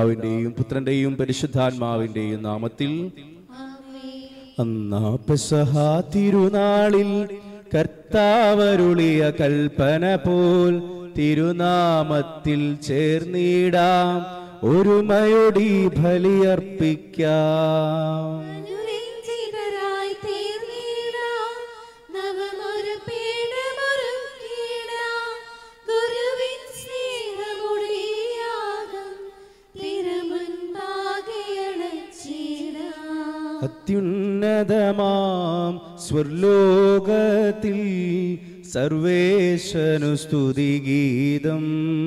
പിതാവിന്റെയും പുത്രന്റെയും പരിശുദ്ധാത്മാവിന്റെയും നാമത്തിൽ അന്നാ പെസഹ തിരുനാളിൽ കർത്താവരുളിയ കൽപ്പന പോൽ തിരുനാമത്തിൽ ചേർന്നിടാം ഒരുമയൊടി ബലിയർപ്പിക്കാം അനുരഞ്ജിതരായി തീർന്നിടാം. നവമൊരു പീഠമൊരുക്കിയിടാം. ഗുരുവിൻ സ്നേഹമൊഴിയാകും തിരുമുൻപാകെ അണച്ചിടാം. അത്യുന്നതമാം സ്വർലോകത്തിൽ സർവേശനു സ്തുതിഗീതം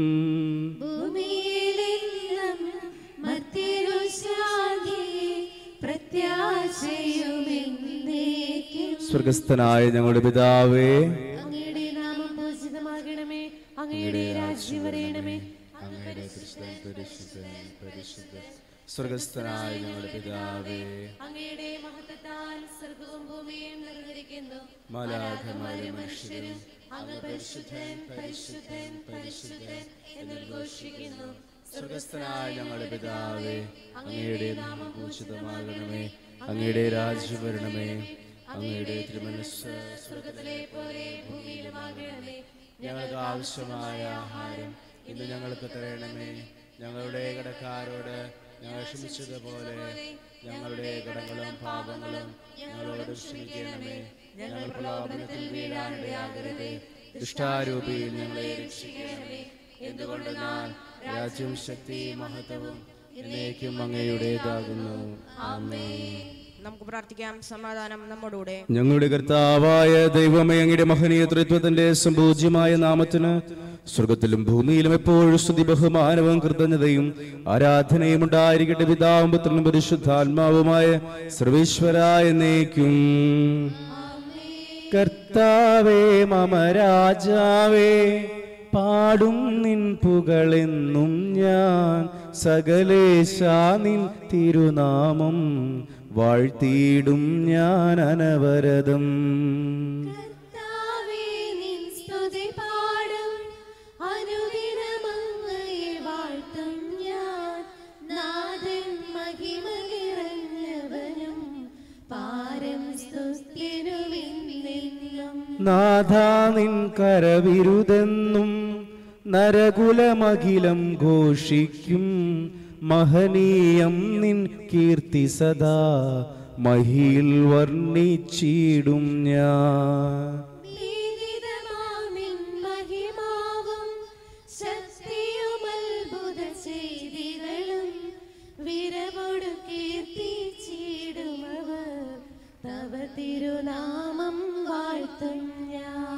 ഭൂമിയിലെല്ലാം മർത്യരു ശാന്തി പ്രത്യാശയുമെന്നേക്കും. സ്വർഗസ്ഥനായ ഞങ്ങളുടെ പിതാവേ അങ്ങയുടെ നാമം പൂജിതമാകണമേ അങ്ങയുടെ രാജ്യം വരയണമേ അങ്ങയുടെ സ്വർഗസ്ഥനായ ഞങ്ങളുടെ പിതാവേ അങ്ങയുടെ മഹത്വത്താൽ സ്വർഗവും ഭൂമിയും നിറഞ്ഞിരിക്കുന്നു മാലാഖമാരെ മനുഷ്യരും അങ്ങ് പരിശുദ്ധൻ പരിശുദ്ധൻ പരിശുദ്ധൻ എന്ന് ഘോഷിക്കുന്നു സ്വർഗസ്ഥനായ ഞങ്ങളുടെ പിതാവേ അങ്ങയുടെ നാമം പൂജിതമാകണമേ അങ്ങയുടെ രാജ്യം വരണമേ അങ്ങയുടെ തിരുമനസ് സ്വർഗത്തിലെ പോലെ ഭൂമിയിലുമാകണമേ ഞങ്ങൾക്ക് ആവശ്യമായ ആഹാരം ഇന്ന് ഞങ്ങൾക്ക് തരണമേ ഞങ്ങളുടെ കടക്കാരോട് ഞങ്ങൾ ക്ഷമിച്ചതുപോലെ ഞങ്ങളുടെ കടങ്ങളും പാപങ്ങളും ഞങ്ങളോട് ക്ഷമിക്കണമേ ഞങ്ങൾ പ്രലോഭനത്തിൽ വീഴാനിടയാകരുതേ ദുഷ്ടാരൂപിയിൽ ഞങ്ങളെ രക്ഷിക്കണമേ എന്തുകൊണ്ടെന്നാൽ രാജ്യം ശക്തി മഹത്വവും എന്നേക്കും അങ്ങയുടേതാകുന്നു ആമേൻ നമുക്ക് പ്രാർത്ഥിക്കാം സമാധാനം നമ്മോടുകൂടെ ഞങ്ങളുടെ കർത്താവായ ദൈവമേ അങ്ങയുടെ മഹനീയ ത്രിത്വത്തിന്റെ സംപൂജ്യമായ നാമത്തിന് സ്വർഗത്തിലും ഭൂമിയിലും എപ്പോഴും സ്തുതി ബഹുമാനവും കൃതജ്ഞതയും ആരാധനയും ഉണ്ടായിരിക്കട്ടെ പിതാവും പുത്രനും പരിശുദ്ധാത്മാവുമായ സർവേശ്വരായ എന്നേക്കും കർത്താവേ മമ രാജാവേ പാടും നിൻ പുകളെന്നും ഞാൻ സകലേശാ നിൻ തിരുനാമം വാഴ്ത്തിയിടും ഞാൻ അനവരതം കർത്താവേ നിൻ സ്തുതി പാടും അനുദിനമങ്ങയെ വാഴ്ത്തും ഞാൻ നാഥൻ മഹിമകിറഞ്ഞവനും പാരം സ്തുത്യനുമെന്നെന്നും നാഥാ നിൻ കരവിരുതെന്നും നരകുലമഖിലം ഘോഷിക്കും മഹനീയം നിൻ കീർത്തി സദാ മഹിയിൽ വർണ്ണിച്ചിടും ഞാൻ നീതിതമാമിൻ മഹിമാവും ശക്തിയും അത്ഭുത ചെയ്തികളും വിരവൊടു കീർത്തിച്ചിടുമവർ തവ തിരുനാമം വാഴ്ത്തും ഞാൻ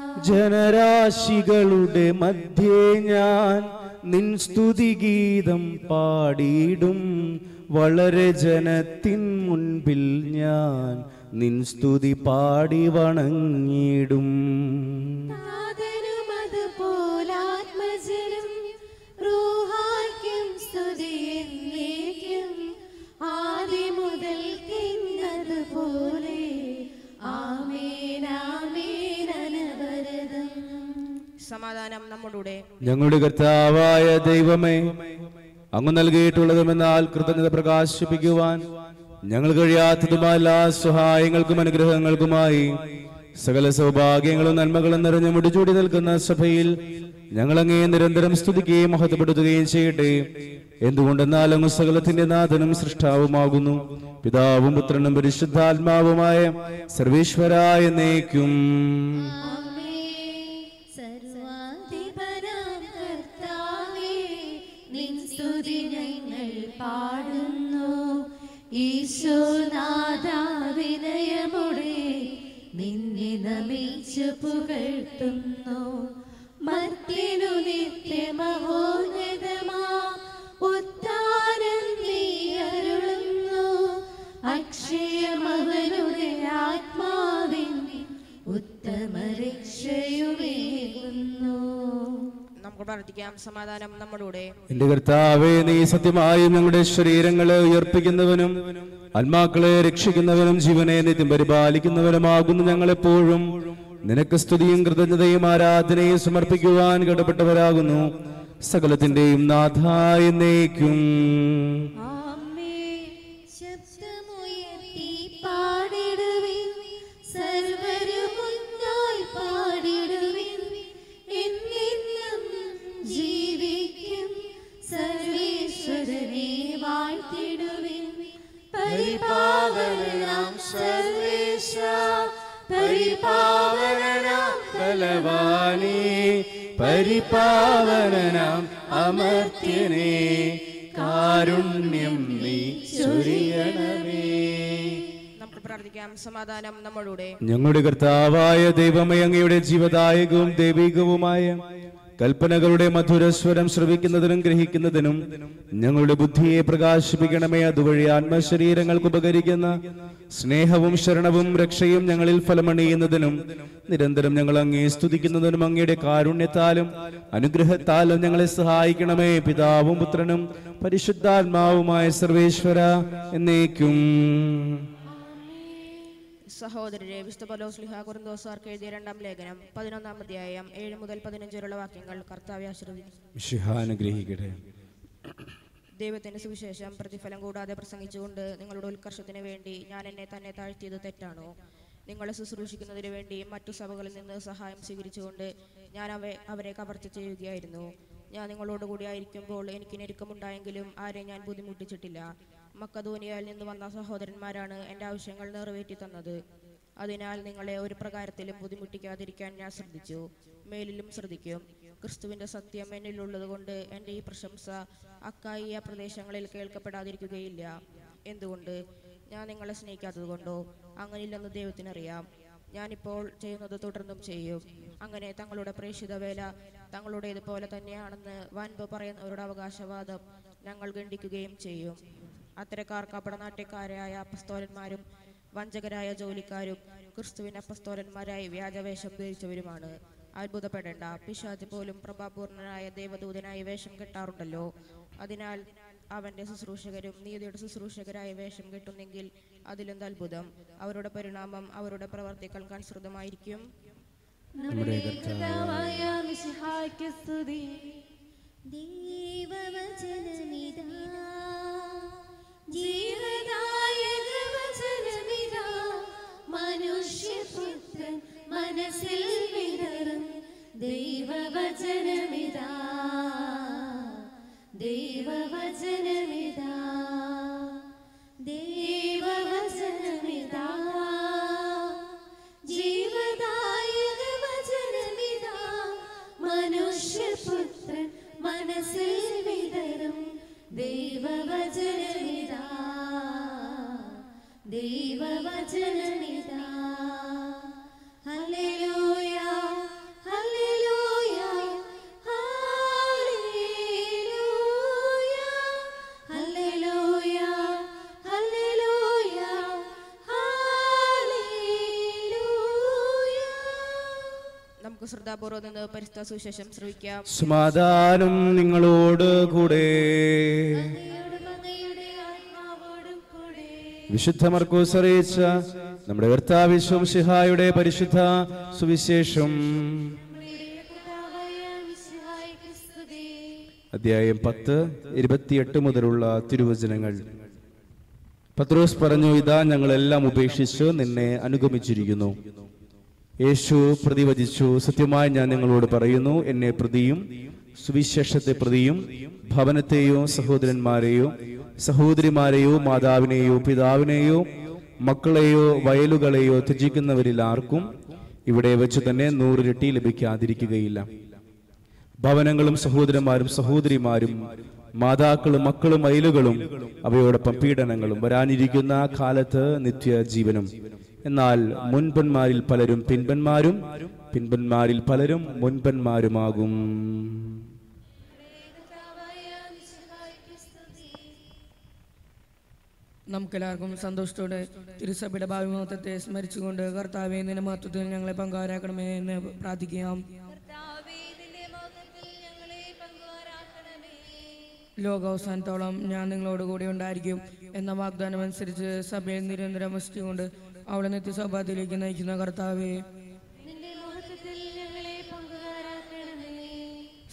ജനരാശികളുടെ മധ്യേ ഞാൻ നിൻ സ്തുതിഗീതം പാടിയിടും വളരെ ജനത്തിൻ മുൻപിൽ ഞാൻ നിൻ സ്തുതി പാടി വണങ്ങിടും നാഥനും അതുപോലാത്മജനും റൂഹായ്ക്കും സ്തുതി എന്നേക്കും ആദ്യം മുതൽക്കുന്നതുപോലെ ആമേൻ ആമേൻ അനവരതം സമാധാനം നമ്മോടുകൂടെ ഞങ്ങളുടെ കർത്താവായ ദൈവമേ അങ്ങ് നൽകിയിട്ടുള്ളതുമെന്നാൽ കൃതജ്ഞത പ്രകാശിപ്പിക്കുവാൻ ഞങ്ങൾ കഴിയാത്തതുമായ എല്ലാ സഹായങ്ങൾക്കും അനുഗ്രഹങ്ങൾക്കുമായി സകല സൗഭാഗ്യങ്ങളും നന്മകളും നിറഞ്ഞു മുടിചൂടി നിൽക്കുന്ന സഭയിൽ ഞങ്ങൾ അങ്ങേ നിരന്തരം സ്തുതിക്കുകയും മഹത്വപ്പെടുത്തുകയും ചെയ്യട്ടെ എന്തുകൊണ്ടെന്നാൽ അങ്ങ് സകലത്തിന്റെ നാഥനും സൃഷ്ടാവുമാകുന്നു പിതാവും പുത്രനും പരിശുദ്ധാത്മാവുമായ സർവേശ്വരായ എന്നേക്കും സർവാധിപനാം കർത്താവേ, നിൻ സ്തുതി ഞങ്ങൾ പാടുന്നു ഈശോനാഥ വിനയമുടെ നിന്നെ നമിച്ചു പുകഴ്ത്തുന്നു മർത്യനു നിത്യമഹോന്നതമാ ഉത്താനം നീ അരുളുന്നു അക്ഷയമവനുടെ ആത്മാവിൻ ഉത്തമ രക്ഷയുമേകുന്നു നമുക്ക് പ്രാർത്ഥിക്കാം സമാധാനം നമ്മോടുകൂടെ എന്റെ കർത്താവേ നീ സത്യമായും ഞങ്ങളുടെ ശരീരങ്ങളെ ഉയർപ്പിക്കുന്നവനും ആത്മാക്കളെ രക്ഷിക്കുന്നവനും ജീവനെ നിത്യം പരിപാലിക്കുന്നവനുമാകുന്നു ഞങ്ങളെപ്പോഴും നിനക്ക് സ്തുതിയും കൃതജ്ഞതയും ആരാധനയും സമർപ്പിക്കുവാൻ കടപ്പെട്ടവരാകുന്നു സകലത്തിന്റെയും നാഥായ നയിക്കും ആമേൻ. ശബ്ദമുയർത്തി പാടിടുവിൻ സർവരും ഒന്നായി പാടിടുവിൻ എന്നെന്നും ജീവിക്കും സർവേശ്വരനെ വാഴ്ത്തിടുവിൻ പരിപാവനാം സർവേശ പരിപാവനാം ബലവാനേ പരിപാവനാം അമർത്യനേ കാരുണ്യം നീ ചൊരിയണമേ നമുക്ക് പ്രാർത്ഥിക്കാം സമാധാനം നമ്മളുടെ ഞങ്ങളുടെ കർത്താവായ ദൈവമേ അങ്ങയുടെ ജീവദായകവും ദൈവികവുമായ കൽപ്പനകളുടെ മധുരസ്വരം ശ്രവിക്കുന്നതിനും ഗ്രഹിക്കുന്നതിനും ഞങ്ങളുടെ ബുദ്ധിയെ പ്രകാശിപ്പിക്കണമേ അതുവഴി ആത്മശരീരങ്ങൾക്ക് ഉപകരിക്കുന്ന സ്നേഹവും ശരണവും രക്ഷയും ഞങ്ങളിൽ ഫലമണിയുന്നതിനും നിരന്തരം ഞങ്ങൾ അങ്ങേ സ്തുതിക്കുന്നതിനും അങ്ങയുടെ കാരുണ്യത്താലും അനുഗ്രഹത്താലും ഞങ്ങളെ സഹായിക്കണമേ പിതാവും പുത്രനും പരിശുദ്ധാത്മാവുമായ സർവേശ്വര എന്നേക്കും സഹോദരരെ വിശുദ്ധ പലോസ്ലിഹ കുറുന്തോസാർക്ക് എഴുതിയ രണ്ടാം ലേഖനം പതിനൊന്നാം അധ്യായം ഏഴ് മുതൽ പതിനഞ്ച് വരെയുള്ള വാക്യങ്ങൾ കർത്താവെ ആശ്രവദിക്കും മിശിഹാനുഗ്രഹിക്കട്ടെ ദൈവത്തിന്റെ സുവിശേഷം പ്രതിഫലം കൂടാതെ പ്രസംഗിച്ചുകൊണ്ട് നിങ്ങളുടെ ഉത്കർഷത്തിന് വേണ്ടി ഞാൻ എന്നെ തന്നെ താഴ്ത്തിയത് തെറ്റാണോ നിങ്ങളെ ശുശ്രൂഷിക്കുന്നതിന് വേണ്ടി മറ്റു സഭകളിൽ നിന്ന് സഹായം സ്വീകരിച്ചുകൊണ്ട് ഞാൻ അവ അവരെ കവർച്ച ചെയ്യുകയായിരുന്നു ഞാൻ നിങ്ങളോട് കൂടി ആയിരിക്കുമ്പോൾ എനിക്ക് ഞെരുക്കമുണ്ടായെങ്കിലും ആരെയും ഞാൻ ബുദ്ധിമുട്ടിച്ചിട്ടില്ല മക്കധോനിയയിൽ നിന്ന് വന്ന സഹോദരന്മാരാണ് എൻ്റെ ആവശ്യങ്ങൾ നിറവേറ്റി തന്നത് അതിനാൽ നിങ്ങളെ ഒരു പ്രകാരത്തിലും ബുദ്ധിമുട്ടിക്കാതിരിക്കാൻ ഞാൻ ശ്രദ്ധിച്ചു മേലിലും ശ്രദ്ധിക്കും ക്രിസ്തുവിന്റെ സത്യം എന്നിലുള്ളത് കൊണ്ട് എൻ്റെ ഈ പ്രശംസ അക്കായിയ പ്രദേശങ്ങളിൽ കേൾക്കപ്പെടാതിരിക്കുകയില്ല എന്തുകൊണ്ട് ഞാൻ നിങ്ങളെ സ്നേഹിക്കാത്തത് കൊണ്ടോ അങ്ങനെയില്ലെന്ന് ദൈവത്തിനറിയാം ഞാനിപ്പോൾ ചെയ്യുന്നത് തുടർന്നും ചെയ്യും അങ്ങനെ തങ്ങളുടെ പ്രേക്ഷിത വേല തങ്ങളുടേതുപോലെ തന്നെയാണെന്ന് വൻപ് പറയുന്നവരുടെ അവകാശവാദം ഞങ്ങൾ ഖണ്ഡിക്കുകയും ചെയ്യും അത്തരക്കാർ കപടനാട്യക്കാരായ അപ്പസ്തോലന്മാരും വഞ്ചകരായ ജോലിക്കാരും ക്രിസ്തുവിന്റെ അപ്പസ്തോലന്മാരായി വ്യാജവേഷം ധരിച്ചവരുമാണ് അത്ഭുതപ്പെടേണ്ട പിശാച് പോലും പ്രഭാപൂർണനായ ദേവദൂതനായി വേഷം കെട്ടാറുണ്ടല്ലോ അതിനാൽ അവന്റെ ശുശ്രൂഷകരും നീതിയുടെ ശുശ്രൂഷകരായ വേഷം കെട്ടുന്നെങ്കിൽ അതിലെന്ത് അത്ഭുതം അവരുടെ പരിണാമം അവരുടെ പ്രവർത്തികൾക്ക് അനുസൃതമായിരിക്കും നമ്മുടെ കർത്താവായ മിശിഹായ്ക്ക് സ്തുതി ദൈവവചനമിതാ ജീവദായക വചനമിതാ മനുഷ്യപുത്രൻ മനസ്സിൽ വിതറും ദൈവവചനമിതാ ദൈവവചനമിതാ ദൈവവചനമിതാ ജീവദായക വചനമിതാ മനുഷ്യപുത്രൻ മനസ്സിൽ വിതറും ദൈവവചനമിതാ ദൈവവചനമിതാ ഹല്ലേലൂയ ഹല്ലേലൂയ ഹല്ലേലൂയ ഹല്ലേലൂയ ഹല്ലേലൂയ ഹല്ലേലൂയ നമുക്ക് ശ്രദ്ധാപൂർവ്വം നിന്ന് പരിസ്ഥിത സുവിശേഷം ശ്രവിക്കാം സമാധാനം നിങ്ങളോട് കൂടെ അങ്ങയോടും അങ്ങയുടെ ആത്മാവോടും കൂടെ വിശുദ്ധ മർക്കോസ് അറിയിച്ച നമ്മുടെ കർത്താവിശ്വം ശിഹായുടെ പരിശുദ്ധ സുവിശേഷം നമ്മുടെ കർത്താവായ മിശിഹായ്ക്ക് സ്തുതി. അധ്യായം പത്ത് ഇരുപത്തിയെട്ട് മുതലുള്ള തിരുവചനങ്ങൾ പത്രോസ് പറഞ്ഞു ഇതാ ഞങ്ങളെല്ലാം ഉപേക്ഷിച്ച് നിന്നെ അനുഗമിച്ചിരിക്കുന്നു യേശു പ്രതിവചിച്ചു സത്യമായി ഞാൻ നിങ്ങളോട് പറയുന്നു എന്നെ പ്രതിയും സുവിശേഷത്തെ പ്രതിയും ഭവനത്തെയോ സഹോദരന്മാരെയോ സഹോദരിമാരെയോ മാതാവിനെയോ പിതാവിനെയോ മക്കളെയോ വയലുകളെയോ ത്യജിക്കുന്നവരിൽ ആർക്കും ഇവിടെ വെച്ച് തന്നെ നൂറിരട്ടി ലഭിക്കാതിരിക്കുകയില്ല ഭവനങ്ങളും സഹോദരന്മാരും സഹോദരിമാരും മാതാക്കളും മക്കളും അയലുകളും അവയോടൊപ്പം പീഡനങ്ങളും വരാനിരിക്കുന്ന കാലത്ത് നിത്യജീവനും എന്നാൽ മുൻപന്മാരിൽ പലരും പിൻപന്മാരും പിൻപന്മാരിൽ പലരും മുൻപന്മാരുമാകും കർത്താവായ മിശിഹായ്ക്ക് സ്തുതി. നമുക്കെല്ലാവർക്കും സന്തോഷത്തോടെ തിരുസഭയുടെ ഭാവിമഹത്വത്തെ സ്മരിച്ചുകൊണ്ട് കർത്താവെ നിന്റെ മഹത്വത്തിൽ ഞങ്ങളെ പങ്കാരാക്കണമേ എന്ന് പ്രാർത്ഥിക്കാം കർത്താവേ, നിന്റെ മഹത്വത്തിൽ ഞങ്ങളെ പങ്കുകാരാക്കണമേ. ലോകാവസാനത്തോളം ഞാൻ നിങ്ങളോട് കൂടെ ഉണ്ടായിരിക്കും എന്ന വാഗ്ദാനം അനുസരിച്ച് സഭയിൽ നിരന്തരം വസിച്ചുകൊണ്ട് അവളെ നിത്യസഭാത്തിലേക്ക് നയിക്കുന്ന കർത്താവെ നിന്റെ മഹത്വത്തിൽ ഞങ്ങളെ പങ്കുകാരാക്കണമേ.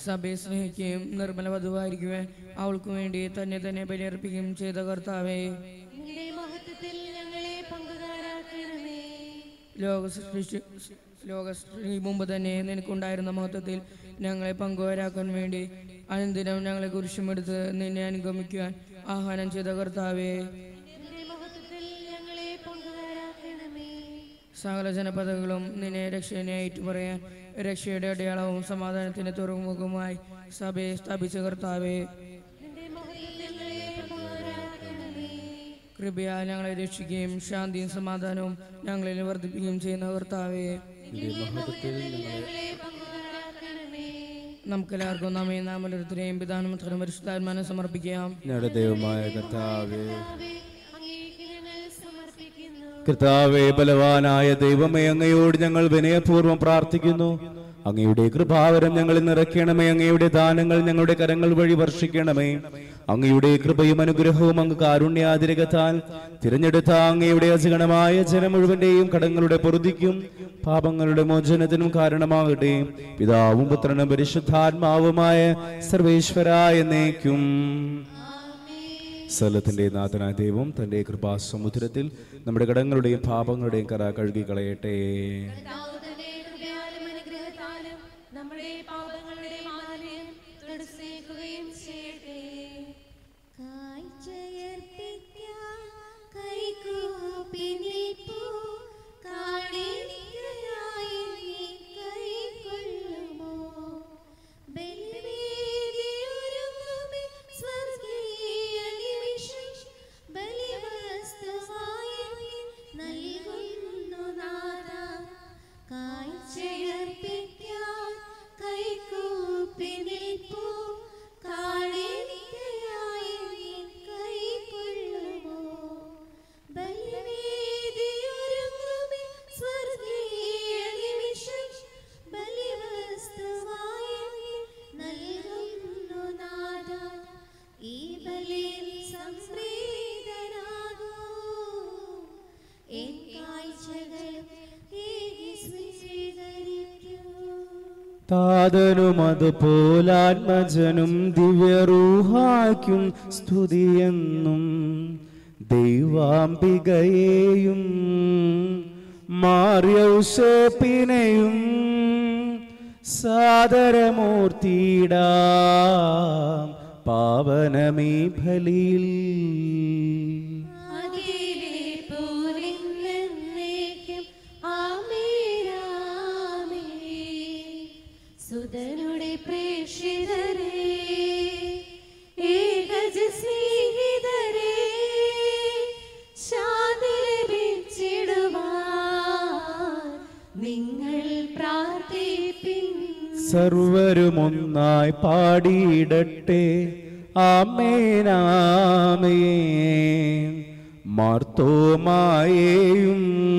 സഭയെ സ്നേഹിക്കുകയും നിർമ്മല വധുവായിരിക്കുവാൻ അവൾക്ക് വേണ്ടി തന്നെ തന്നെ ബലിയർപ്പിക്കുകയും ചെയ്ത കർത്താവേ നിന്റെ മഹത്വത്തിൽ ഞങ്ങളെ പങ്കുകാരാക്കണമേ ലോക സൃഷ്ടിച്ചു ലോക സൃഷ്ടി മുമ്പ് തന്നെ നിനക്കുണ്ടായിരുന്ന മഹത്വത്തിൽ ഞങ്ങളെ പങ്കുവരാക്കാൻ വേണ്ടി അനുദിനം ഞങ്ങളെ കുരിശുമെടുത്ത് നിന്നെ അനുഗമിക്കുവാൻ ആഹ്വാനം ചെയ്ത കർത്താവേ നിന്റെ മഹത്വത്തിൽ ഞങ്ങളെ പങ്കുകാരാക്കണമേ സകല ജനപദങ്ങളും നിന്നെ രക്ഷനെ ഏറ്റുപറയാൻ രക്ഷയുടെ അടയാളവും സമാധാനത്തിന്റെ തുറമുഖവുമായി സഭയെ സ്ഥാപിച്ച കർത്താവേ നിന്റെ മഹത്വത്തിൽ ഞങ്ങളെ പങ്കുകാരാക്കണമേ കൃപയാൽ ഞങ്ങളെ രക്ഷിക്കുകയും ശാന്തിയും സമാധാനവും ഞങ്ങളിൽ വർദ്ധിപ്പിക്കുകയും ചെയ്യുന്ന കർത്താവേ നിന്റെ മഹത്വത്തിൽ ഞങ്ങളെ ഞങ്ങളെ പങ്കുകാരാക്കണമേ നമുക്കെല്ലാവർക്കും നമ്മെ നാമലത്തിനെയും പിതാനും പരിശുദ്ധാത്മാനെ സമർപ്പിക്കാം ഞങ്ങളുടെ ദൈവമായ കർത്താവേ കർത്താവേ, അങ്ങേക്ക് ഞങ്ങൾ സമർപ്പിക്കുന്നു കർത്താവേ ബലവാനായ ദൈവമേ അങ്ങയോട് ഞങ്ങൾ വിനയപൂർവ്വം പ്രാർത്ഥിക്കുന്നു അങ്ങയുടെ കൃപാവരം ഞങ്ങളിൽ നിറയ്ക്കണമേ അങ്ങയുടെ ദാനങ്ങൾ ഞങ്ങളുടെ കരങ്ങൾ വഴി വർഷിക്കണമേ അങ്ങയുടെ കൃപയും അനുഗ്രഹവും അങ്ങ് കാരുണ്യാതിരകത്താൽ തിരഞ്ഞെടുത്ത അങ്ങയുടെ അജഗണമായ ജനം മുഴുവന്റെയും കടങ്ങളുടെ പൊറുതിക്കും പാപങ്ങളുടെ മോചനത്തിനും കാരണമാകട്ടെ പിതാവും പുത്രനും പരിശുദ്ധാത്മാവുമായ സർവേശ്വരായ എന്നേക്കും സ്ഥലത്തിന്റെ നാഥനായ ദൈവം തന്റെ കൃപാസമുദ്രത്തിൽ നമ്മുടെ കടങ്ങളുടെയും പാപങ്ങളുടെയും കറ കഴുകി കളയട്ടെ കർത്താവ് തന്റെ കൃപയാലും അനുഗ്രഹത്താലും നമ്മുടെ പാപങ്ങളുടെ മാലിന്യം തുടച്ചേക്കുകയും ചെയ്യട്ടെ കാഴ്ചയർപ്പിക്കാം കൈകൂപ്പി നിൽപ്പൂ കാണിക്കയായി നീ കൈക്കൊള്ളുമോ ബലിവേദിയൊരുങ്ങുമേ സ്വർഗീയ നിമിഷം ബലിവസ്തുവായി നീ നൽകുന്നു നാഥാ കാഴ്ചയർപ്പിക്കാൻ കൈകൂപ്പി നിൽപ്പൂ കാണിക്കയായി നീ കൈക്കൊള്ളുമോ ബലിവേദിയൊരുങ്ങുമേ സ്വർഗീയ നിമിഷം ബലിവസ്തുവായി നീ നൽകുന്നു നാഥാ ഈ ബലിയിൽ സംപ്രീതനാകൂ എൻ കാഴ്ചകളും ഏകി സ്വീകരിക്കൂ താതനും അതുപോലാത്മജനും ദിവ്യറൂഹായ്ക്കും സ്തുതിയെന്നും ദൈവാംബികയെയും മാറിയൗസേപ്പിനെയും സാദരമൂർത്തിയിടാം പാവനമീ ബലിയിൽ അഖിലേ പോലിന്നേക്കും ആമേനാമേ സുതനുടെ പ്രേക്ഷിതരേ ഏകജ സ്നേഹിതരേ ശാന്തി ലഭിച്ചിടുവാൻ നിങ്ങൾ പ്രാർത്ഥിപ്പിൻ സർവരുമൊന്നായി പാടിയിടട്ടെ ആമേനാമേ മാർത്തോമായേയും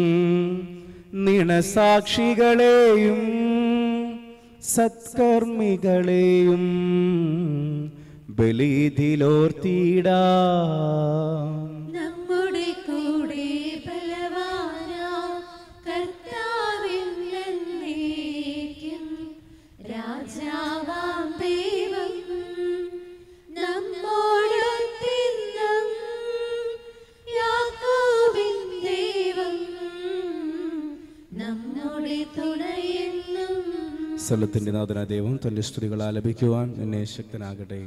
നിണസാക്ഷികളെയും സത്കർമ്മികളെയും ബലിതിലോർത്തിടാം നമ്മുടെ കൂടെ ബലവാനാ കർത്താവിൻ എന്നേക്കും രാജാവാം ദൈവം നമ്മോടൊത്തെന്നും യാക്കോബിൻ ദൈവം നമ്മുടെ തുണയെന്നും സ്ഥലത്തിന്റെ നാഥന ദൈവം തന്റെ സ്തുതികൾ ആലപിക്കുവാൻ എന്നെ ശക്തനാകട്ടെ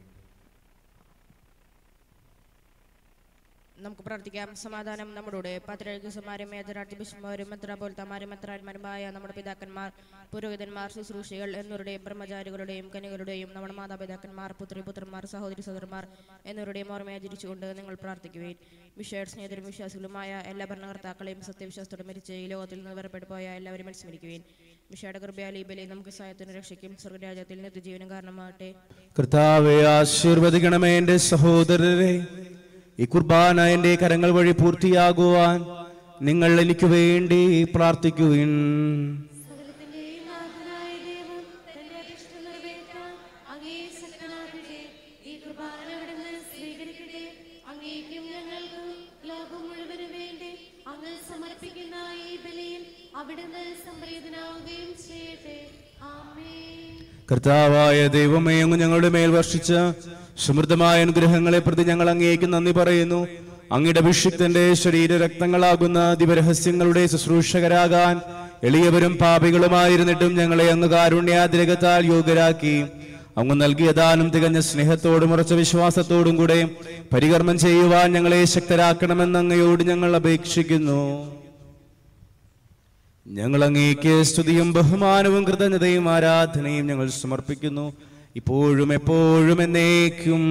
നമുക്ക് പ്രാർത്ഥിക്കാം സമാധാനം നമ്മളോട് പത്രമാരും മേധരാട്ടി ബിഷ്മാരും മെത്രാപോൽത്തമാരും മെത്രാന്മാരുമായ നമ്മുടെ പിതാക്കന്മാർ പുരോഹിതന്മാർ ശുശ്രൂഷികൾ എന്നിവരുടെയും ബ്രഹ്മചാരികളുടെയും കനികളുടെയും നമ്മുടെ മാതാപിതാക്കന്മാർ പുത്രി പുത്രന്മാർ സഹോദരി സഹോദരന്മാർ എന്നിവരുടെയും ഓർമ്മയെ ആചരിച്ചുകൊണ്ട് നിങ്ങൾ പ്രാർത്ഥിക്കുവേൻ വിഷയുടെ സ്നേഹിതരും വിശ്വാസികളുമായ എല്ലാ ഭരണകർത്താക്കളെയും സത്യവിശ്വാസത്തോടെ മരിച്ച് ഈ ലോകത്തിൽ നിന്ന് വേർപെട്ടു പോയ എല്ലാവരും അനുസ്മരിക്കുവേൻ വിഷയുടെ കൃപയാൽ ഈ ബലി നമുക്ക് സഹായത്തിന് രക്ഷയ്ക്കും സ്വർഗരാജ്യത്തിൽ നിത്യജീവനും കാരണമാകട്ടെ കർത്താവെ ആശീർവദിക്കണമേ എൻ്റെ സഹോദരരെ ഈ കുർബാന എൻ്റെ കരങ്ങൾ വഴി പൂർത്തിയാകുവാൻ നിങ്ങൾ എനിക്ക് വേണ്ടി പ്രാർത്ഥിക്കുവിൻ സകലത്തിന്റെയും നാഥനായ ദൈവം തന്റെ അഭിഷ്ടം നിറവേറ്റാൻ അങ്ങേ ശക്തനാകട്ടെ ഈ കുർബാന അവിടുന്ന് സ്വീകരിക്കട്ടെ അങ്ങേക്കും ഞങ്ങൾക്കും ലോകം മുഴുവനും വേണ്ടി അങ്ങ് സമർപ്പിക്കുന്ന ഈ ബലിയിൽ അവിടുന്ന് സംപ്രീതനാവുകയും ചെയ്യട്ടെ ആമേൻ കർത്താവായ ദൈവമേ അങ്ങ് ഞങ്ങളുടെ മേൽ വർഷിച്ച സമൃദ്ധമായ അനുഗ്രഹങ്ങളെ പ്രതി ഞങ്ങൾ അങ്ങേക്ക് നന്ദി പറയുന്നു അങ്ങയുടെ അഭിഷിക്തന്റെ ശരീര രക്തങ്ങളാകുന്ന ദിവരഹസ്യങ്ങളുടെ ശുശ്രൂഷകരാകാൻ എളിയവരും പാപികളുമായിരുന്നിട്ടും ഞങ്ങളെ അങ്ങ് കാരുണ്യാതിരകത്താൽ യോഗ്യരാക്കി അങ്ങ് നൽകിയ ദാനം തികഞ്ഞ സ്നേഹത്തോടും ഉറച്ച വിശ്വാസത്തോടും കൂടെ പരികർമ്മം ചെയ്യുവാൻ ഞങ്ങളെ ശക്തരാക്കണമെന്ന് അങ്ങയോട് ഞങ്ങൾ അപേക്ഷിക്കുന്നു ഞങ്ങൾ അങ്ങേക്ക് സ്തുതിയും ബഹുമാനവും കൃതജ്ഞതയും ആരാധനയും ഞങ്ങൾ സമർപ്പിക്കുന്നു ഇപ്പോഴും എപ്പോഴും എന്നേക്കും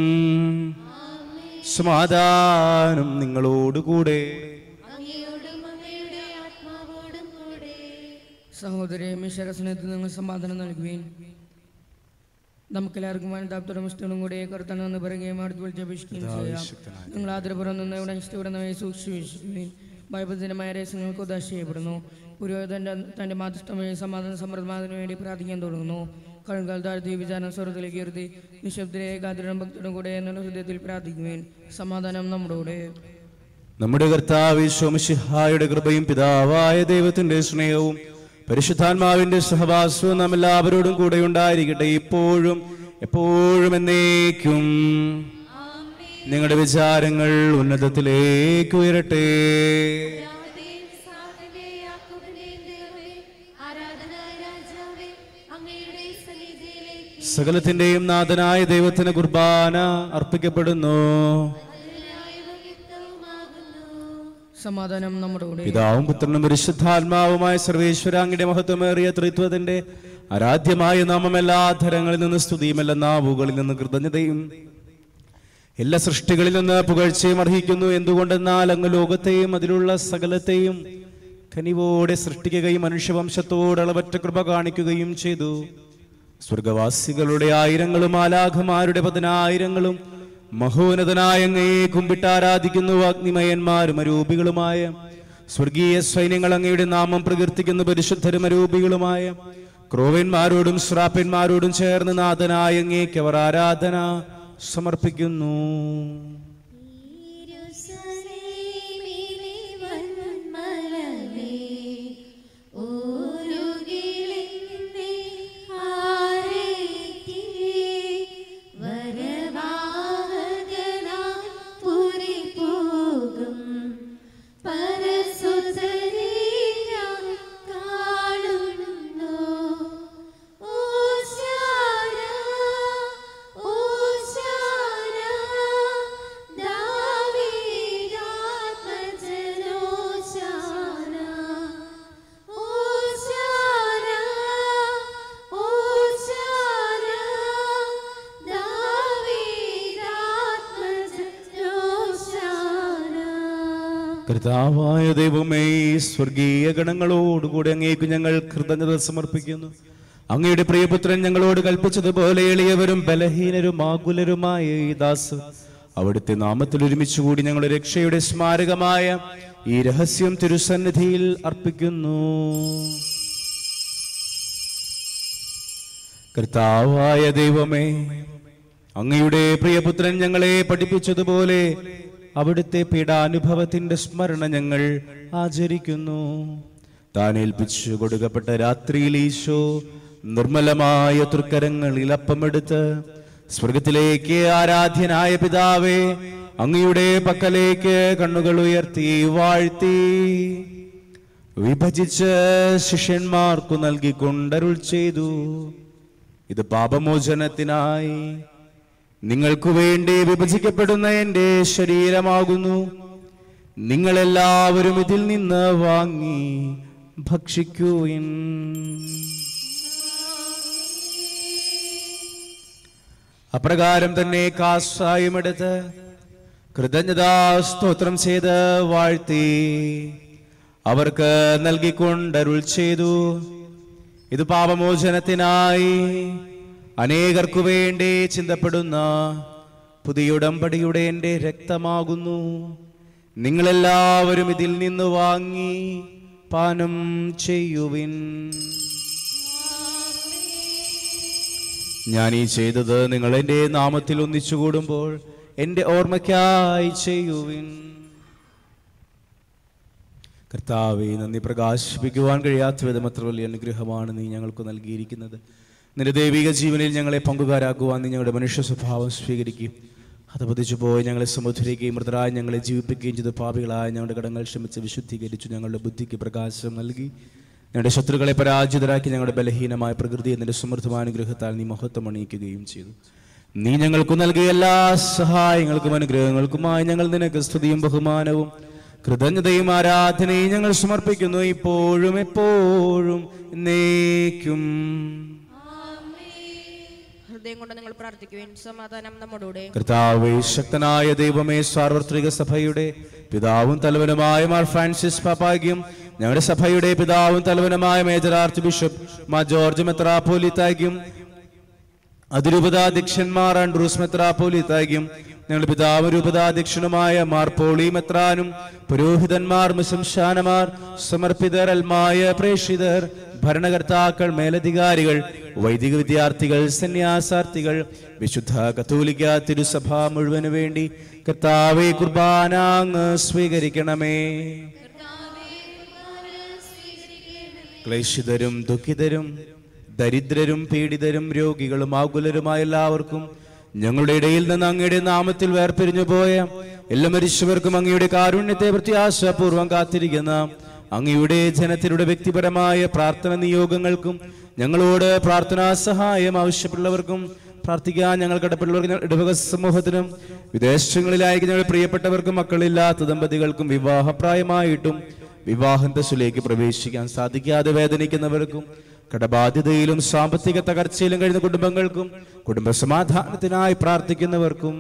സമാധാനം നിങ്ങളോടുകൂടെ അങ്ങയോടും അങ്ങയുടെ ആത്മാവോടും കൂടെ സഹോദരി മിശ്ര സ്നേഹത്തിൽ നിങ്ങൾ സമാധാനം നൽകുകയും നമുക്കെല്ലാവർക്കും അനുതാപ്തരും ഇഷ്ടവും കൂടെ കർത്തനം എന്ന് പറയുകയും അടുത്ത് വിളിച്ച് അപേക്ഷിക്കുകയും ചെയ്യാം നിങ്ങൾ ആദരപുരം നിന്ന് ഇവിടെ ഇഷ്ടപ്പെടുന്നവയെ സൂക്ഷിക്കുകയും ഭയബദ്ധമായ രഹസ്യങ്ങൾക്ക് ഉദാശ ചെയ്യപ്പെടുന്നു പുരോഹിതന്റെ തന്റെ മാതൃഷ്ടമായ സമാധാന സമൃദ്ധമാതിനു വേണ്ടി പ്രാർത്ഥിക്കാൻ തുടങ്ങുന്നു കഴുകാൽ താഴ്ത്തി വിചാരം സ്വർഗത്തിലേക്ക് ഉയർത്തി നിശബ്ദരെ കാതിരും ഭക്തരും കൂടെ എന്നുള്ള ഹൃദയത്തിൽ പ്രാർത്ഥിക്കുവേൻ സമാധാനം നമ്മുടെ കൂടെ നമ്മുടെ കർത്താവ് ശോമശിഹായുടെ കൃപയും പിതാവായ ദൈവത്തിന്റെ സ്നേഹവും പരിശുദ്ധാത്മാവിന്റെ സഹവാസവും നാം എല്ലാവരോടും കൂടെ ഉണ്ടായിരിക്കട്ടെ ഇപ്പോഴും എപ്പോഴും എന്നേക്കും നിങ്ങളുടെ വിചാരങ്ങൾ ഉന്നതത്തിലേക്ക് ഉയരട്ടെ പിതാവിന്റെയും സാറിന്റെയും യാക്കോബിന്റെയും ദൈവമേ, ആരാധനായ രാജാവേ, അങ്ങയുടെ സന്നിധിയിലേക്ക് സകലത്തിന്റെയും നാഥനായ ദൈവത്തിന് കുർബാന അർപ്പിക്കപ്പെടുന്നു അതിനായവ യുക്തവുമാകുന്നു. സമാധാനം നമ്മുടെ കൂടെ പിതാവും പുത്രനും പരിശുദ്ധാത്മാവുമായ സർവേശ്വരാങ്ങിന്റെ മഹത്വമേറിയ ത്രിത്വത്തിന്റെ ആരാധ്യമായ നാമം എല്ലാ ധരങ്ങളിൽ നിന്ന് സ്തുതിയും എല്ലാ നാവുകളിൽ നിന്ന് കൃതജ്ഞതയും എല്ലാ സൃഷ്ടികളിൽ നിന്ന് പുകഴ്ചയും അർഹിക്കുന്നു എന്തുകൊണ്ടെന്നാൽ അങ്ങ് ലോകത്തെയും അതിലുള്ള സകലത്തെയും കനിവോടെ സൃഷ്ടിക്കുകയും മനുഷ്യവംശത്തോട് അളവറ്റ കൃപ കാണിക്കുകയും ചെയ്തു സ്വർഗവാസികളുടെ ആയിരങ്ങളും ആലാഖമാരുടെ പതിനായിരങ്ങളും മഹോന്നതനായ അങ്ങയെ കുമ്പിട്ട് ആരാധിക്കുന്നു അഗ്നിമയന്മാരും അരൂപികളുമായ സ്വർഗീയ സൈന്യങ്ങൾ അങ്ങയുടെ നാമം പ്രകീർത്തിക്കുന്ന പരിശുദ്ധരും അരൂപികളുമായ ക്രോവന്മാരോടും ശ്രാപ്പന്മാരോടും ചേർന്ന് നാഥനായ അങ്ങേക്ക് അവർ ആരാധന സമർപ്പിക്കുന്നു യെരൂശലേമിലെ വന്മലമേ, ഓരുകിലെന്നെ ആരേറ്റി, വരവാഹകനായി പുരിപോകും പരസുതരെ ഞാൻ കാണുന്നു. ഓശാന, ഓശാന, ദാവീദാത്മജനോശാന. ഓശാന, ഓശാന, ദാവീദാത്മജനോശാന. കർത്താവായ ദൈവമേ സ്വർഗീയ ഗണങ്ങളോടുകൂടി അങ്ങേക്ക് ഞങ്ങൾ കൃതജ്ഞത സമർപ്പിക്കുന്നു അങ്ങയുടെ പ്രിയപുത്രൻ ഞങ്ങളോട് കൽപ്പിച്ചതുപോലെ എളിയവരും ബലഹീനരും ആകുലരുമായ ഈ ദാസ് അവിടുത്തെ നാമത്തിൽ ഒരുമിച്ച് കൂടി ഞങ്ങളുടെ രക്ഷയുടെ സ്മാരകമായ ഈ രഹസ്യം തിരുസന്നിധിയിൽ അർപ്പിക്കുന്നു കർത്താവായ ദൈവമേ അങ്ങയുടെ പ്രിയപുത്രൻ ഞങ്ങളെ പഠിപ്പിച്ചതുപോലെ അവിടുത്തെ പീഡാനുഭവത്തിന്റെ സ്മരണ ഞങ്ങൾ ആചരിക്കുന്നു താൻ ഏൽപ്പിച്ചു കൊടുക്കപ്പെട്ട രാത്രിയിൽ ഈശോ നിർമ്മലമായ തൃക്കരങ്ങളിൽ അപ്പമെടുത്ത് സ്വർഗത്തിലേക്ക് ആരാധ്യനായ പിതാവേ അങ്ങയുടെ പക്കലേക്ക് കണ്ണുകൾ ഉയർത്തി വാഴ്ത്തി വിഭജിച്ച് ശിഷ്യന്മാർക്കു നൽകിക്കൊണ്ടരുൾ ചെയ്തു ഇത് പാപമോചനത്തിനായി നിങ്ങൾക്കു വേണ്ടി വിഭജിക്കപ്പെടുന്ന എന്റെ ശരീരമാകുന്നു നിങ്ങളെല്ലാവരും ഇതിൽ നിന്ന് വാങ്ങി ഭക്ഷിക്കുവിൻ അപ്രകാരം തന്നെ കാസായുമെടുത്ത് കൃതജ്ഞതാ സ്തോത്രം ചെയ്ത് വാഴ്ത്തി അവർക്ക് നൽകിക്കൊണ്ടരുൾ ചെയ്തു ഇത് പാപമോചനത്തിനായി അനേകർക്കു വേണ്ടി ചിന്തപ്പെടുന്ന പുതിയ ഉടമ്പടിയുടെ എൻ്റെ രക്തമാകുന്നു നിങ്ങളെല്ലാവരും ഇതിൽ നിന്ന് വാങ്ങി പാനം ചെയ്യുവിൻ ഞാൻ ഈ ചെയ്തത് നിങ്ങൾ എൻ്റെ നാമത്തിൽ ഒന്നിച്ചു കൂടുമ്പോൾ എൻ്റെ ഓർമ്മയ്ക്കായി ചെയ്യുവിൻ കർത്താവെ നന്ദി പ്രകാശിപ്പിക്കുവാൻ കഴിയാത്ത വിധം അത്ര വലിയ അനുഗ്രഹമാണ് നീ ഞങ്ങൾക്ക് നൽകിയിരിക്കുന്നത് നിന്റെ ദൈവിക ജീവനിൽ ഞങ്ങളെ പങ്കുകാരാക്കുവാൻ നീ ഞങ്ങളുടെ മനുഷ്യ സ്വഭാവം സ്വീകരിക്കും അത് പതിച്ചു പോയി ഞങ്ങളെ സമുദ്രിക്കുകയും മൃതരായി ഞങ്ങളെ ജീവിപ്പിക്കുകയും ചെയ്ത പാപികളായ ഞങ്ങളുടെ കടങ്ങൾ ക്ഷമിച്ച് വിശുദ്ധീകരിച്ചു ഞങ്ങളുടെ ബുദ്ധിക്ക് പ്രകാശം നൽകി ഞങ്ങളുടെ ശത്രുക്കളെ പരാജിതരാക്കി ഞങ്ങളുടെ ബലഹീനമായ പ്രകൃതി നിന്റെ സമൃദ്ധമാനുഗ്രഹത്താൽ നീ മഹത്വം അണിയിക്കുകയും ചെയ്തു നീ ഞങ്ങൾക്ക് നൽകിയ എല്ലാ സഹായങ്ങൾക്കും അനുഗ്രഹങ്ങൾക്കുമായി ഞങ്ങൾ നിനക്ക് സ്തുതിയും ബഹുമാനവും കൃതജ്ഞതയും ആരാധനയും ഞങ്ങൾ സമർപ്പിക്കുന്നു ഇപ്പോഴും എപ്പോഴും എന്നേക്കും ഹൃദയം കൊണ്ട് നിങ്ങൾ പ്രാർത്ഥിക്കുവിൻ സമാധാനം നമ്മോടുകൂടെ കർത്താവേ ശക്തനായ ദൈവമേ സാർവത്രിക സഭയുടെ പിതാവും തലവനുമായ മാർ ഫ്രാൻസിസ് പാപ്പാഗ്യം ഞങ്ങളുടെ സഭയുടെ പിതാവും തലവനുമായ major archbishop Mar George മെത്രാപ്പോലിത്താഗ്യം അതിരൂപതാധ്യക്ഷന്മാർ ആൻഡ്രൂസ് മെത്രാപ്പോലിത്താഗ്യം ഞങ്ങളുടെ പിതാവ് രൂപതാധ്യക്ഷനുമായ മാർ പോളി മെത്രാനും പുരോഹിതന്മാർ മിശംശാനമാർ സമർപ്പിതർ അൽമായ പ്രേക്ഷിതർ ഭരണകർത്താക്കൾ മേലധികാരികൾ വൈദിക വിദ്യാർത്ഥികൾ സന്യാസാർത്ഥികൾ വിശുദ്ധ കത്തോലിക്ക തിരുസഭ മുഴുവനു വേണ്ടി കർത്താവെ കുർബാന അങ്ങ് സ്വീകരിക്കണമേ ക്ലേശിതരും ദുഃഖിതരും ദരിദ്രരും പീഡിതരും രോഗികളും ആകുലരുമായ എല്ലാവർക്കും ഞങ്ങളുടെ ഇടയിൽ നിന്ന് അങ്ങയുടെ നാമത്തിൽ വേർപിരിഞ്ഞു പോയ എല്ലാ മരിച്ചവർക്കും അങ്ങയുടെ കാരുണ്യത്തെ പ്രത്യാശാപൂർവം കാത്തിരിക്കുന്ന അങ്ങയുടെ ജനത്തിനുടെ വ്യക്തിപരമായ പ്രാർത്ഥന നിയോഗങ്ങൾക്കും ഞങ്ങളോട് പ്രാർത്ഥനാ സഹായം ആവശ്യപ്പെട്ടുള്ളവർക്കും പ്രാർത്ഥിക്കാൻ ഞങ്ങൾ കടപ്പെട്ടുള്ളവർക്ക് ഇടവക സമൂഹത്തിനും വിദേശങ്ങളിലായി ഞങ്ങളുടെ പ്രിയപ്പെട്ടവർക്കും മക്കളില്ലാത്ത ദമ്പതികൾക്കും വിവാഹപ്രായമായിട്ടും വിവാഹന്തസ്സിലേക്ക് പ്രവേശിക്കാൻ സാധിക്കാതെ വേദനിക്കുന്നവർക്കും കടബാധ്യതയിലും സാമ്പത്തിക തകർച്ചയിലും കഴിയുന്ന കുടുംബങ്ങൾക്കും കുടുംബ സമാധാനത്തിനായി പ്രാർത്ഥിക്കുന്നവർക്കും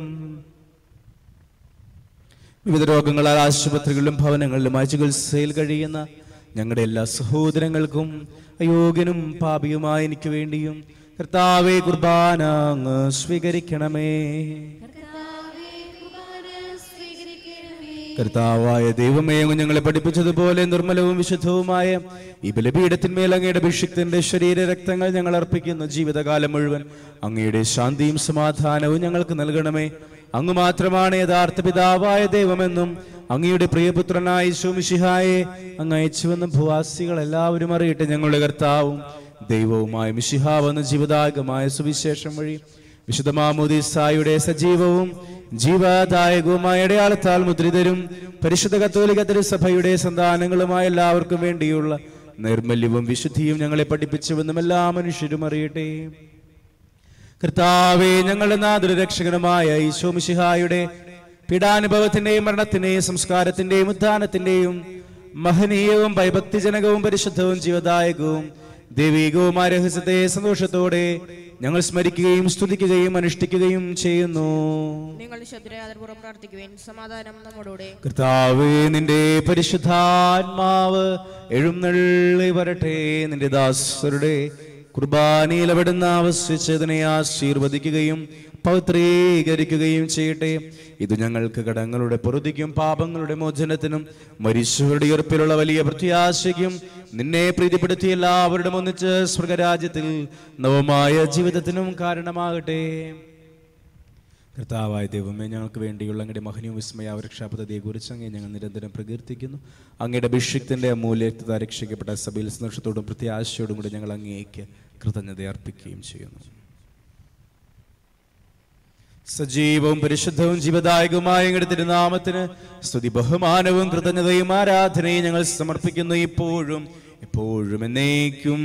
വിവിധ രോഗങ്ങളാൽ ആശുപത്രികളിലും ഭവനങ്ങളിലുമായി ചികിത്സയിൽ കഴിയുന്ന ഞങ്ങളുടെ എല്ലാ സഹോദരങ്ങൾക്കും അയോഗ്യനും പാപിയുമായ എനിക്ക് വേണ്ടിയും കർത്താവെ കുർബാന അങ്ങ് സ്വീകരിക്കണമേ കർത്താവേ കുർബാന സ്വീകരിക്കണമേ കർത്താവായ ദൈവമേ അങ്ങ് ഞങ്ങളെ പഠിപ്പിച്ചതുപോലെ നിർമ്മലവും വിശുദ്ധവുമായ ഈ ബലപീഠത്തിന്മേൽ അങ്ങയുടെ അഭിഷിക്തന്റെ ശരീര രക്തങ്ങൾ ഞങ്ങൾ അർപ്പിക്കുന്നു ജീവിതകാലം മുഴുവൻ അങ്ങയുടെ ശാന്തിയും സമാധാനവും ഞങ്ങൾക്ക് നൽകണമേ അങ്ങ് മാത്രമാണ് യഥാർത്ഥ പിതാവായ ദൈവമെന്നും അങ്ങയുടെ പ്രിയപുത്രനായ ശോമിഷിഹായെ അങ്ങ് അയച്ചുവെന്നും ഭൂവാസികൾ എല്ലാവരും അറിയട്ടെ ഞങ്ങളുടെ കർത്താവും ദൈവവുമായ മിഷിഹാവെന്ന ജീവദായകമായ സുവിശേഷം വഴി വിശുദ്ധ മാമോദീസായുടെ സജീവവും ജീവദായകവുമായ അടയാളത്താൽ മുദ്രിതരും പരിശുദ്ധ കത്തോലിക തിരുസഭയുടെ സന്താനങ്ങളുമായ എല്ലാവർക്കും വേണ്ടിയുള്ള നൈർമല്യവും വിശുദ്ധിയും ഞങ്ങളെ പഠിപ്പിച്ചുവെന്നും എല്ലാ മനുഷ്യരും അറിയട്ടെ കർത്താവേ ഞങ്ങളുടെ നാദുര രക്ഷകനുമായ ഈശോമിശിഹായുടെ പീഡാനുഭവത്തിന്റെയും മരണത്തിന്റെയും സംസ്കാരത്തിന്റെയും ഉത്ഥാനത്തിന്റെയും മഹനീയവും ഭയഭക്തിജനകവും പരിശുദ്ധവും ജീവദായകവും ദൈവികവുമായ രഹസ്യത്തെ സന്തോഷത്തോടെ ഞങ്ങൾ സ്മരിക്കുകയും സ്തുതിക്കുകയും അനുഷ്ഠിക്കുകയും ചെയ്യുന്നു നിങ്ങൾ ശത്രുയാദർപൂർവ്വം പ്രാർത്ഥിക്കുവിൻ സമാധാനം നമ്മോടുകൂടെ കർത്താവേ നിന്റെ പരിശുദ്ധാത്മാവ് എഴുന്നള്ളി വരട്ടെ നിന്റെ ദാസരുടെ കുർബാനയിൽ അവിടുന്ന് ആവശ്യിച്ചതിനെ ആശീർവദിക്കുകയും പൗത്രീകരിക്കുകയും ചെയ്യട്ടെ ഇത് ഞങ്ങൾക്ക് കടങ്ങളുടെ പൊറുതിക്കും പാപങ്ങളുടെ മോചനത്തിനും മരിച്ചവരുടെ ഉയർപ്പിലുള്ള വലിയ പ്രത്യാശയ്ക്കും നിന്നെ പ്രീതിപ്പെടുത്തി എല്ലാവരുടെ ഒന്നിച്ച് സ്വർഗരാജ്യത്തിൽ നവമായ ജീവിതത്തിനും കാരണമാകട്ടെ കർത്താവായ ദൈവമേ ഞങ്ങൾക്ക് വേണ്ടിയുള്ള അങ്ങയുടെ മഹനീയ വിസ്മയ രക്ഷാപദ്ധതിയെ കുറിച്ച് അങ്ങേ ഞങ്ങൾ നിരന്തരം പ്രകീർത്തിക്കുന്നു അങ്ങയുടെ അഭിഷിക്തന്റെ അമൂല്യത രക്ഷിക്കപ്പെട്ട സഭയിൽ സന്തോഷത്തോടും പ്രത്യാശയോടും കൂടി ഞങ്ങൾ അങ്ങേക്ക് കൃതജ്ഞത അർപ്പിക്കുകയും ചെയ്യുന്നു സജീവവും പരിശുദ്ധവും ജീവദായകവുമായ ഞങ്ങളുടെ തിരുനാമത്തിന് സ്തുതി ബഹുമാനവും കൃതജ്ഞതയും ആരാധനയും ഞങ്ങൾ സമർപ്പിക്കുന്നു ഇപ്പോഴും എപ്പോഴും എന്നേക്കും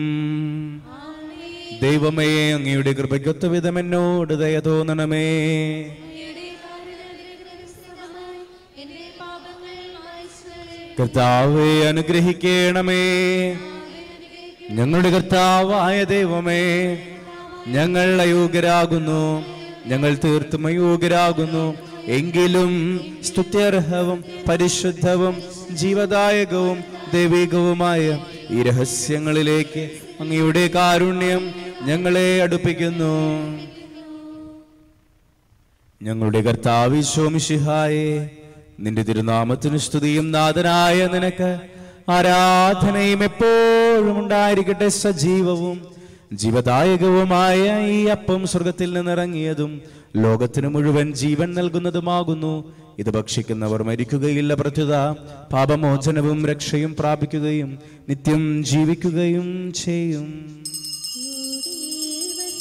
ദൈവമേ അങ്ങയുടെ കൃപയ്ക്കൊത്ത വിധം എന്നോട് ദയ തോന്നണമേ അങ്ങയുടെ കാരുണ്യാഗ്രഹമായി എന്റെ പാപങ്ങൾ മായ്ച്ചുകളെ കർത്താവെ അനുഗ്രഹിക്കണമേ ഞങ്ങളുടെ കർത്താവായ ദൈവമേ ഞങ്ങൾ അയോഗ്യരാകുന്നു ഞങ്ങൾ തീർത്തും അയോഗ്യരാകുന്നു എങ്കിലും സ്തുത്യർഹവും പരിശുദ്ധവും ജീവദായകവും ദൈവികവുമായ ഈ രഹസ്യങ്ങളിലേക്ക് അങ്ങയുടെ കാരുണ്യം ഞങ്ങളെ അടുപ്പിക്കുന്നു ഞങ്ങളുടെ കർത്താവിശോമിഷിഹായെ നിന്റെ തിരുനാമത്തിന് സ്തുതിയും നാഥനായ നിനക്ക് ആരാധനയും എപ്പോഴും ഉണ്ടായിരിക്കട്ടെ സജീവവും ജീവദായകവുമായ ഈ അപ്പം സ്വർഗത്തിൽ നിന്നിറങ്ങിയതും ലോകത്തിന് മുഴുവൻ ജീവൻ നൽകുന്നതുമാകുന്നു ഇത് ഭക്ഷിക്കുന്നവർ മരിക്കുകയില്ല പ്രത്യുത പാപമോചനവും രക്ഷയും പ്രാപിക്കുകയും നിത്യം ജീവിക്കുകയും ചെയ്യും കൂടി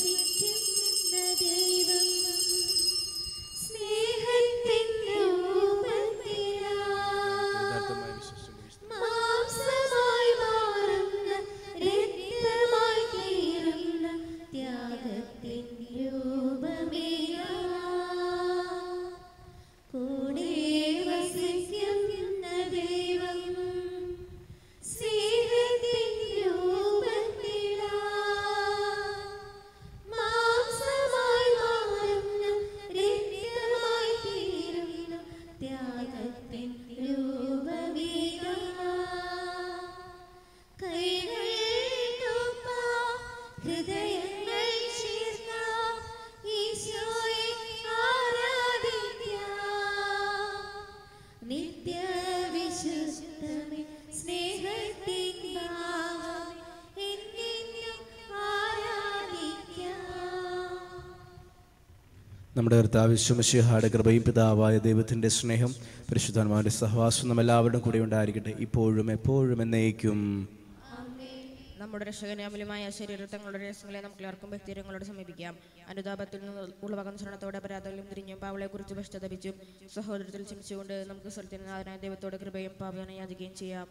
ത്യാഗത്തിൻ രൂപവീതമാ കൈകൾ തൂപ്പാം, ഹൃദയങ്ങൾ ചേർക്കാം, ഈശോയെ ആരാധിക്കാം. നിത്യവിശുദ്ധമേ, സ്നേഹത്തിൻ ഭാവമേ, എന്നെന്നും ആരാധിക്കാം നമ്മുടെ കർത്താവ് വിശ്വമശിഹായുടെ കൃപയും പിതാവായ ദൈവത്തിൻ്റെ സ്നേഹം പരിശുദ്ധാത്മാവിൻ്റെ സഹവാസം നമ്മ എല്ലാവരുടെയും കൂടെ ഉണ്ടായിരിക്കട്ടെ ഇപ്പോഴും എപ്പോഴും എന്നേക്കും നമ്മുടെ രക്ഷകനെ അമൂല്യമായ ശരീരത്തങ്ങളുടെ രഹസ്യങ്ങളെ നമുക്ക് എല്ലാവർക്കും വ്യക്തിരങ്ങളോട് സമീപിക്കാം അനുതാപത്തിൽ നിന്ന് ഉളവകം ശരണത്തോടെ അപരാധങ്ങളും തിരിഞ്ഞും പാവളെ കുറിച്ച് പശ്ചാത്തപിച്ചും സഹോദരത്തിൽ ചിന്തിച്ചുകൊണ്ട് നമുക്ക് സ്ഥലത്തിനാഥനായ ദൈവത്തോടെ കൃപയും പാപനെ യാചിക്കുകയും ചെയ്യാം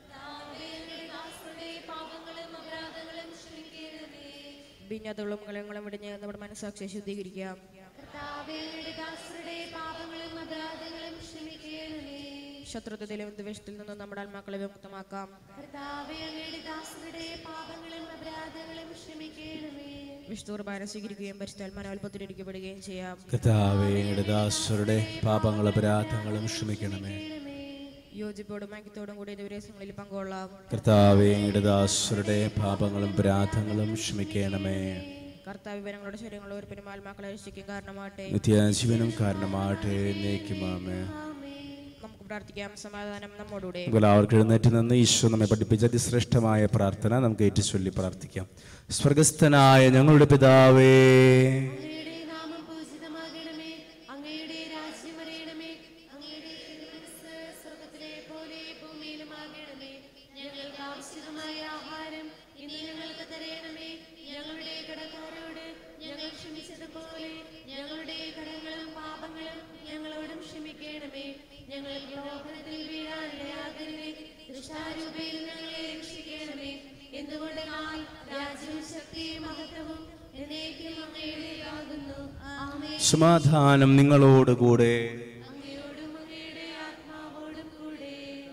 ഭിന്നതകളും കളയങ്ങളും വിടിഞ്ഞ് നമ്മുടെ മനസ്സാക്ഷിയെ ശുദ്ധീകരിക്കാം കർത്താവേ, ഞങ്ങളുടെ ദാസരുടെ പാപങ്ങളും അപരാധങ്ങളും ക്ഷമിക്കണമേ ശത്രുത്വത്തിലും ദ്വേഷത്തിൽ നിന്നും നമ്മുടെ ആത്മാക്കളെ വിമുക്തമാക്കാം കർത്താവേ, അങ്ങയുടെ ദാസരുടെ പാപങ്ങളും അപരാധങ്ങളും ക്ഷമിക്കണമേ വിഷ്ണു കുർബാന സ്വീകരിക്കുകയും പരിശുദ്ധാത്മാനോൽപ്പത്തിലിരിക്കപ്പെടുകയും ചെയ്യാം കർത്താവേ ഞങ്ങളുടെ ദാസരുടെ പാപങ്ങളും അപരാധങ്ങളും ക്ഷമിക്കണമേ യോജിപ്പോടും ഐക്യത്തോടും കൂടി ദിവസങ്ങളിൽ പങ്കുകൊള്ളാം കർത്താവേ ഞങ്ങളുടെ ദാസരുടെ പാപങ്ങളും അപരാധങ്ങളും ക്ഷമിക്കണമേ കർത്താവ് വിവരങ്ങളുടെ ശരീരങ്ങൾ ഒരുപ്പിനും ആത്മാക്കളെ രക്ഷിക്കും കാരണമാട്ടെ നിത്യജീവനും കാരണമാകട്ടെ എന്നേക്കുമാമേ നമുക്ക് പ്രാർത്ഥിക്കാം സമാധാനം നമ്മോടുകൂടെ എല്ലാവർക്കും എഴുന്നേറ്റ് നിന്ന് ഈശോ നമ്മെ പഠിപ്പിച്ച അതിശ്രേഷ്ഠമായ പ്രാർത്ഥന നമുക്ക് ഏറ്റു ചൊല്ലി പ്രാർത്ഥിക്കാം സ്വർഗസ്ഥനായ ഞങ്ങളുടെ പിതാവേ അങ്ങയുടെ നാമം പൂജിതമാകണമേ അങ്ങയുടെ രാജ്യം വരയണമേ അങ്ങയുടെ തിരുമനസ് സ്വർഗത്തിലെ പോലെ ഭൂമിയിലുമാകണമേ ഞങ്ങൾക്ക് ആവശ്യമായ ആഹാരം ഇന്ന് ഞങ്ങൾക്ക് തരയണമേ ഞങ്ങളുടെ കടക്കാരോട് ഞങ്ങൾ ക്ഷമിച്ചതുപോലെ ഞങ്ങളുടെ കടങ്ങളും പാപങ്ങളും ഞങ്ങളോടും ക്ഷമിക്കണമേ ഞങ്ങൾ ലോകത്തിൽ വീഴാനിടയാകരുതേ ദുഷ്ടാരൂപയിൽ ഞങ്ങളെ രക്ഷിക്കണമേ എന്തുകൊണ്ടെന്നാൽ രാജ്യവും ശക്തിയും മഹത്വവും എന്നേക്കും അങ്ങയുടേതാകുന്നു ആമേ സമാധാനം നിങ്ങളോടുകൂടെ അങ്ങയോടും അങ്ങയുടെ ആത്മാവോടും കൂടെ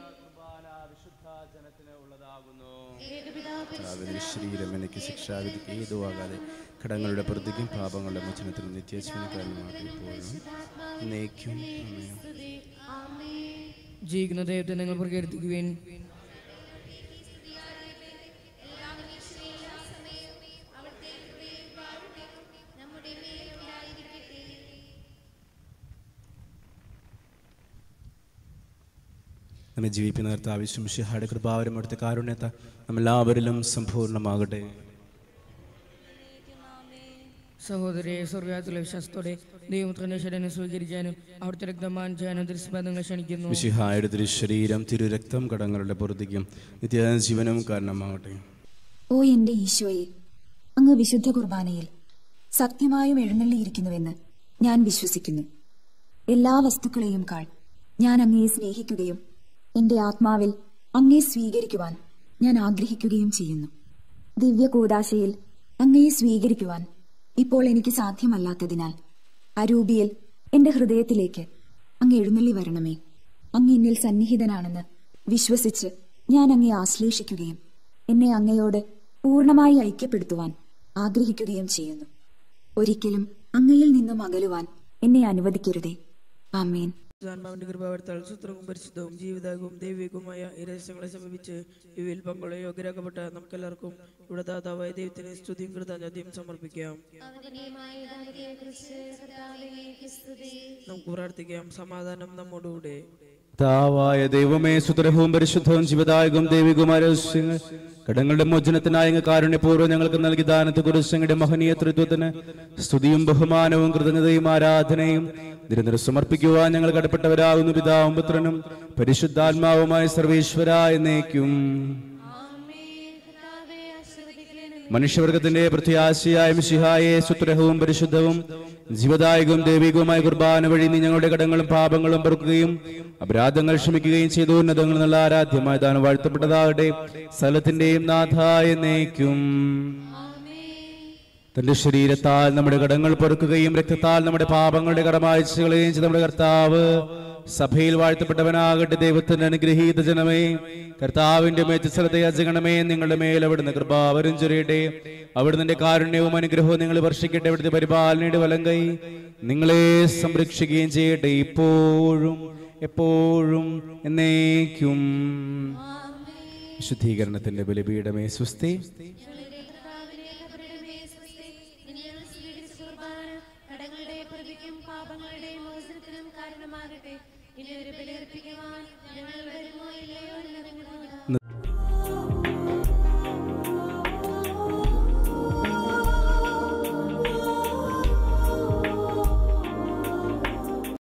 ഏകപിതാവ് കർത്താവിന്റെ ശരീരം എനിക്ക് ശിക്ഷാവിധിക്ക് ഏതുവാകാതെ കടങ്ങളുടെ പ്രതിക്കും പാപങ്ങളുടെ മോചനത്തിനും നിത്യജീവന കാരണമാക്കി ഇപ്പോഴും എന്നേക്കും ആമേൻ. സ്തുതി. ആമേ ജീവിക്കുന്ന ദൈവത്തെ നിങ്ങൾ പ്രകീർത്തിക്കുവേൻ നമ്മുടെ മേലുണ്ടായിരിക്കട്ടെ നമ്മെ ജീവിക്കുന്ന കർത്താവ് ശംഷിഹായുടെ കൃപാവരം എടുത്ത കാരുണ്യത നമ്മളെല്ലാവരിലും സമ്പൂർണ്ണമാകട്ടെ സഹോദരിയെ സ്വർഗാത്തിലെ വിശ്വാസത്തോടെ ദൈവപുത്രന്റെ ശരണെ സ്വീകരിക്കാനും അവിടുത്തെ രക്തം മാനിച്ചാനും ദൃശ്യബന്ധങ്ങൾ ക്ഷണിക്കുന്നു മിശിഹായുടെ തിരുശരീരം തിരുരക്തം കടങ്ങളുടെ പൊറുതിക്കും നിത്യജീവനും കാരണമാകട്ടെ ഓ എന്റെ ഈശോയെ അങ്ങ് വിശുദ്ധ കുർബാനയിൽ സത്യമായും എഴുന്നള്ളിയിരിക്കുന്നുവെന്ന് ഞാൻ വിശ്വസിക്കുന്നു എല്ലാ വസ്തുക്കളെയും കാൾ ഞാൻ അങ്ങയെ സ്നേഹിക്കുകയും എന്റെ ആത്മാവിൽ അങ്ങയെ സ്വീകരിക്കുവാൻ ഞാൻ ആഗ്രഹിക്കുകയും ചെയ്യുന്നു ദിവ്യ കൂദാശയിൽ അങ്ങയെ സ്വീകരിക്കുവാൻ ഇപ്പോൾ എനിക്ക് സാധ്യമല്ലാത്തതിനാൽ അരൂപിയിൽ എന്റെ ഹൃദയത്തിലേക്ക് അങ്ങ് എഴുന്നള്ളി വരണമേ അങ്ങ് എന്നിൽ സന്നിഹിതനാണെന്ന് വിശ്വസിച്ച് ഞാൻ അങ്ങയെ ആശ്ലേഷിക്കുകയും എന്നെ അങ്ങയോട് പൂർണ്ണമായി ഐക്യപ്പെടുത്തുവാൻ ആഗ്രഹിക്കുകയും ചെയ്യുന്നു ഒരിക്കലും അങ്ങയിൽ നിന്നും അകലുവാൻ എന്നെ അനുവദിക്കരുതേ ആമേൻ ആത്മാവിന്റെ കൃപാവർത്താൽ സുത്രവും പരിശുദ്ധവും ജീവിതാകവും ദൈവികവുമായ ഈ രഹസ്യങ്ങളെ സമീപിച്ച് ഇവയിൽ പങ്കുള്ള യോഗ്യരാക്കപ്പെട്ട നമുക്കെല്ലാവർക്കും ഇവിടെ ദാതാവായ ദൈവത്തിന് സ്തുതിയും കൃതജ്ഞതയും സമർപ്പിക്കാം അവതനീയമായ ദാനത്തെക്കുറിച്ച് കർത്താവിലേക്ക് സ്തുതി നമുക്ക് പ്രാർത്ഥിക്കാം സമാധാനം നമ്മോടുകൂടെ താവായ ദൈവമേ സുതരഹവും പരിശുദ്ധവും ജീവദായകവും ദൈവികവുമായ രഹസ്യങ്ങൾ കടങ്ങളുടെ മോചനത്തിനായ അങ്ങ് കാരുണ്യപൂർവ്വം ഞങ്ങൾക്ക് നൽകി ദാനത്തെ കുറിച്ച് അങ്ങയുടെ മഹനീയ തൃത്വത്തിന് സ്തുതിയും ബഹുമാനവും കൃതജ്ഞതയും ആരാധനയും നിരന്തരം സമർപ്പിക്കുവാൻ ഞങ്ങൾ കടപ്പെട്ടവരാകുന്നു പിതാവും പുത്രനും പരിശുദ്ധാത്മാവുമായ സർവേശ്വര എന്നേക്കും ആമേ കർത്താവെ ആശീർവദിക്കണമേ മനുഷ്യവർഗത്തിന്റെ പ്രത്യാശയായ മിശിഹായെ സുത്രഹവും പരിശുദ്ധവും ജീവദായകവും ദൈവികവുമായ കുർബാന വഴി നീ ഞങ്ങളുടെ കടങ്ങളും പാപങ്ങളും പൊറുക്കുകയും അപരാധങ്ങൾ ക്ഷമിക്കുകയും ചെയ്തു ഉന്നതങ്ങൾ നല്ല ആരാധ്യമായ ദാനം വാഴ്ത്തപ്പെട്ടതാകട്ടെ സ്ഥലത്തിന്റെയും നാഥായ നയിക്കും തന്റെ ശരീരത്താൽ നമ്മുടെ കടങ്ങൾ പൊറുക്കുകയും രക്തത്താൽ നമ്മുടെ പാപങ്ങളുടെ കടമായച്ചു കളയുകയും ചെയ്ത നമ്മുടെ കർത്താവ് സഭയിൽ വാഴ്ത്തപ്പെട്ടവനാകട്ടെ ദൈവത്തിന്റെ അനുഗ്രഹീത ജനമേ കർത്താവിന്റെ മേച്ചസ്ഥലത്തെ യാചകണമേ നിങ്ങളുടെ മേൽ അവിടുന്ന് കൃപാവരും ചൊരിയട്ടെ അവിടുന്ന് കാരുണ്യവും അനുഗ്രഹവും നിങ്ങൾ വർഷിക്കട്ടെ അവിടുത്തെ പരിപാലനയുടെ വലം കൈ നിങ്ങളെ സംരക്ഷിക്കുകയും ചെയ്യട്ടെ ഇപ്പോഴും എപ്പോഴും എന്നേക്കും ശുദ്ധീകരണത്തിന്റെ ബലിപീഠമേ സുസ്ഥി